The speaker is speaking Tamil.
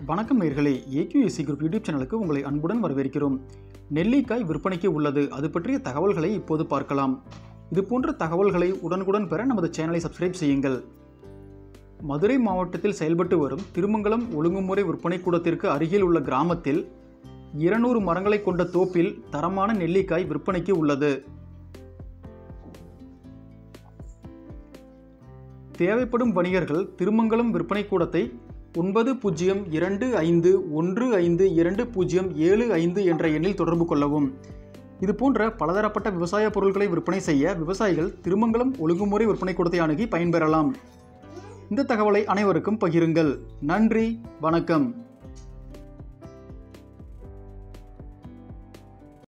வணக்கம் நேர்களே ஏக்யூஎஸ்சி குரூப் யூடியூப் சேனலுக்கு உங்களை அன்புடன் வரவேற்கிறோம் நெல்லிக்காய் விற்பனைக்கு உள்ளது அது பற்றிய தகவல்களை இப்போது பார்க்கலாம் இது போன்ற தகவல்களை உடனுக்குடன் பெற நமது சேனலை சப்ஸ்கிரைப் செய்யுங்கள் மதுரை மாவட்டத்தில் செயல்பட்டு வரும் திருமங்கலம் ஒழுங்குமுறை விற்பனை கூடத்திற்கு அருகில் உள்ள கிராமத்தில் இருநூறு மரங்களை கொண்ட தோப்பில் தரமான நெல்லிக்காய் விற்பனைக்கு உள்ளது தேவைப்படும் வணிகர்கள் திருமங்கலம் விற்பனை கூடத்தை ஒன்பது பூஜ்ஜியம் இரண்டு ஐந்து ஒன்று ஐந்து இரண்டு பூஜ்ஜியம் ஏழு ஐந்து என்ற எண்ணில் தொடர்பு கொள்ளவும் இது போன்ற பலதரப்பட்ட விவசாய பொருட்களை விற்பனை செய்ய விவசாயிகள் திருமங்கலம் ஒழுங்குமுறை விற்பனை கூடத்தை அணுகி பயன்பெறலாம் இந்த தகவலை அனைவருக்கும் பகிருங்கள் நன்றி வணக்கம்